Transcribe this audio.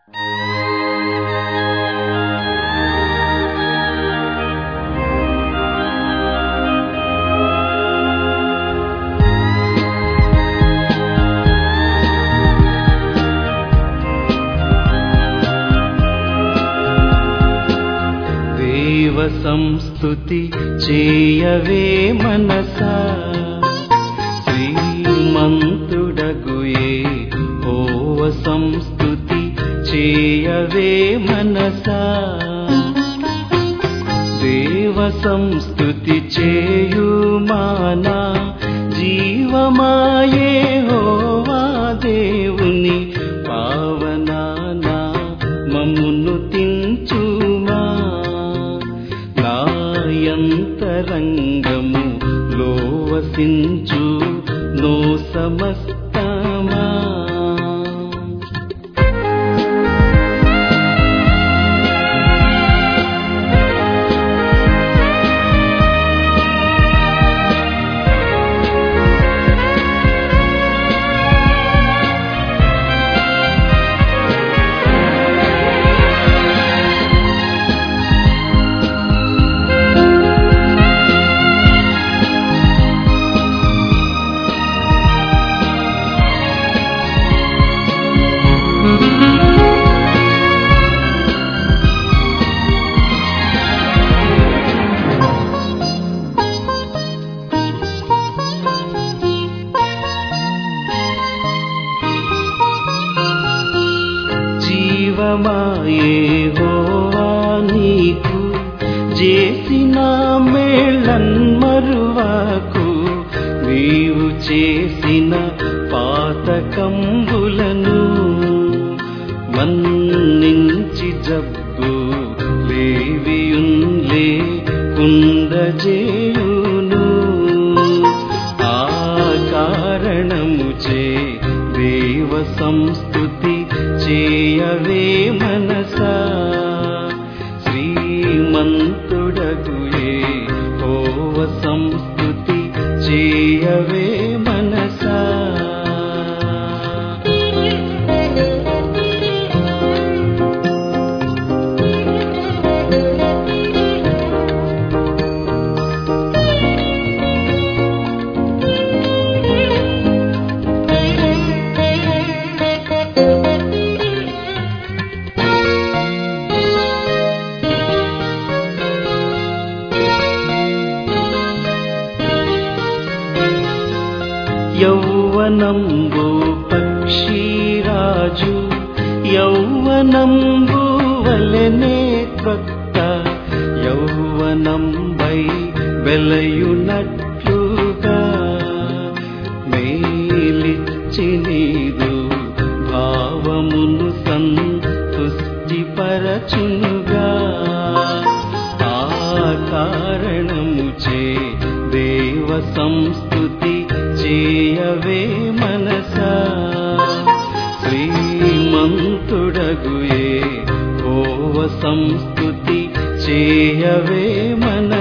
దేవ సంస్థుతి చేయవే మనసా శ్రీమంతుడగుయే ఓవ సంస్థుతి చేయవే మనసా దేవ సంస్థుతి చేయుమానా జీవమాయే హోవా దేవుని పావనానా మమ్మును తించుమా నాయంతరంగము లోవసించు నో సమస్తమా జీవమాయే హోవా నీకు చేసిన మేళన్మరువాకు నీవు చేసిన పాతకంబులను మన్నించి జబ్బు లేవియున్లే కుందజేయును ఆ కారణముచే దేవ సంస్థుతి చేయవే మనసా శ్రీమంతుడగుయే ఓవ సంస్థుతి చేయవే మనసా యౌవనంబు పక్షిరాజు యౌవనంబు వలనే క్రొత్త యౌవనంబై వెలయునట్లుగా మేలిచ్చి నీదు భావమును సంతుష్టిపరచునుగా ఆ కారణముచే దేవ సంస్థుతి చేయవే మనసా శ్రీమంతుడగుయే ఓవ సంస్థుతి చేయవే మన